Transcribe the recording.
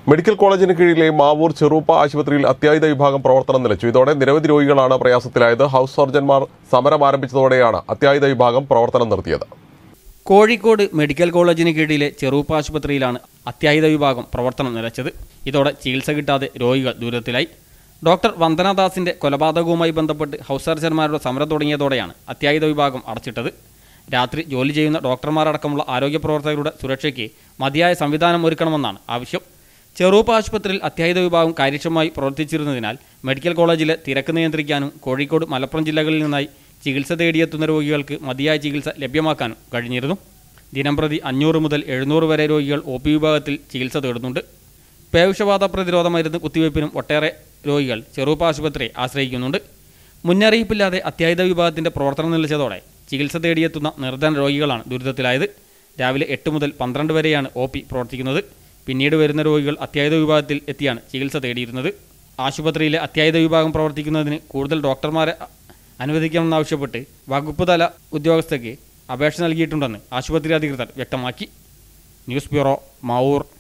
medical കോളേജിന് കീഴിലെ മാവൂർ ചെറുപ്പ ആശുപത്രിയിൽ അത്യാഹിത വിഭാഗം പ്രവർത്തനം നിലച്ചു ഇതോടെ നിരവധി രോഗികളാണ് പ്രയാസത്തിലായത് ഹൗസ് സർജൻമാർ സമരം ആരംഭിച്ചതോടെയാണ് അത്യാഹിത വിഭാഗം പ്രവർത്തനം നിർത്തിയത് കോഴിക്കോട് മെഡിക്കൽ കോളേജിന് കീഴിലെ ചെറുപ്പ ആശുപത്രിയിലാണ് അത്യാഹിത വിഭാഗം പ്രവർത്തനം നിലച്ചത് ഇതോടെ ചികിത്സ കിട്ടാതെ രോഗികൾ ദുരിതത്തിലായി ഡോക്ടർ വന്ദനദാസിന്റെ കൊലപാതകവുമായി ബന്ധപ്പെട്ട് ഹൗസ് സർജന്മാരുടെ സമരം തുടങ്ങിയതോടെയാണ് അത്യാഹിത വിഭാഗം അടച്ചിട്ടത് രാത്രി ജോലി ചെയ്യുന്ന ഡോക്ടർമാരടക്കമുള്ള ആരോഗ്യ പ്രവർത്തകരുടെ സുരക്ഷയ്ക്ക് മതിയായ സംവിധാനം ഒരുക്കണമെന്നാണ് ആവശ്യം ചെറുപ്പ ആശുപത്രിയിൽ അത്യാഹിത വിഭാഗം കാര്യക്ഷമമായി പ്രവർത്തിച്ചിരുന്നതിനാൽ മെഡിക്കൽ കോളേജിലെ തിരക്ക് നിയന്ത്രിക്കാനും കോഴിക്കോട് മലപ്പുറം ജില്ലകളിൽ നിന്നായി ചികിത്സ തേടിയെത്തുന്ന രോഗികൾക്ക് മതിയായ ചികിത്സ ലഭ്യമാക്കാനും കഴിഞ്ഞിരുന്നു ദിനംപ്രതി അഞ്ഞൂറ് മുതൽ എഴുന്നൂറ് വരെ രോഗികൾ ഒ പി വിഭാഗത്തിൽ ചികിത്സ തേടുന്നുണ്ട് പേവിഷബാധ പ്രതിരോധ മരുന്ന് കുത്തിവയ്പ്പിനും ഒട്ടേറെ രോഗികൾ ചെറുപ്പ ആശുപത്രിയെ ആശ്രയിക്കുന്നുണ്ട് മുന്നറിയിപ്പില്ലാതെ അത്യാഹിത വിഭാഗത്തിന്റെ പ്രവർത്തനം നിലച്ചതോടെ ചികിത്സ തേടിയെത്തുന്ന നിർധന രോഗികളാണ് ദുരിതത്തിലായത് രാവിലെ എട്ട് മുതൽ പന്ത്രണ്ട് വരെയാണ് ഒ പി പ്രവർത്തിക്കുന്നത് പിന്നീട് വരുന്ന രോഗികൾ അത്യാഹിത വിഭാഗത്തിൽ എത്തിയാണ് ചികിത്സ തേടിയിരുന്നത് ആശുപത്രിയിലെ അത്യാഹിത വിഭാഗം പ്രവർത്തിക്കുന്നതിന് കൂടുതൽ ഡോക്ടർമാരെ അനുവദിക്കണമെന്നാവശ്യപ്പെട്ട് വകുപ്പ് തല ഉദ്യോഗസ്ഥയ്ക്ക് അപേക്ഷ നൽകിയിട്ടുണ്ടെന്ന് ആശുപത്രി അധികൃതർ വ്യക്തമാക്കി ന്യൂസ് ബ്യൂറോ മാവൂർ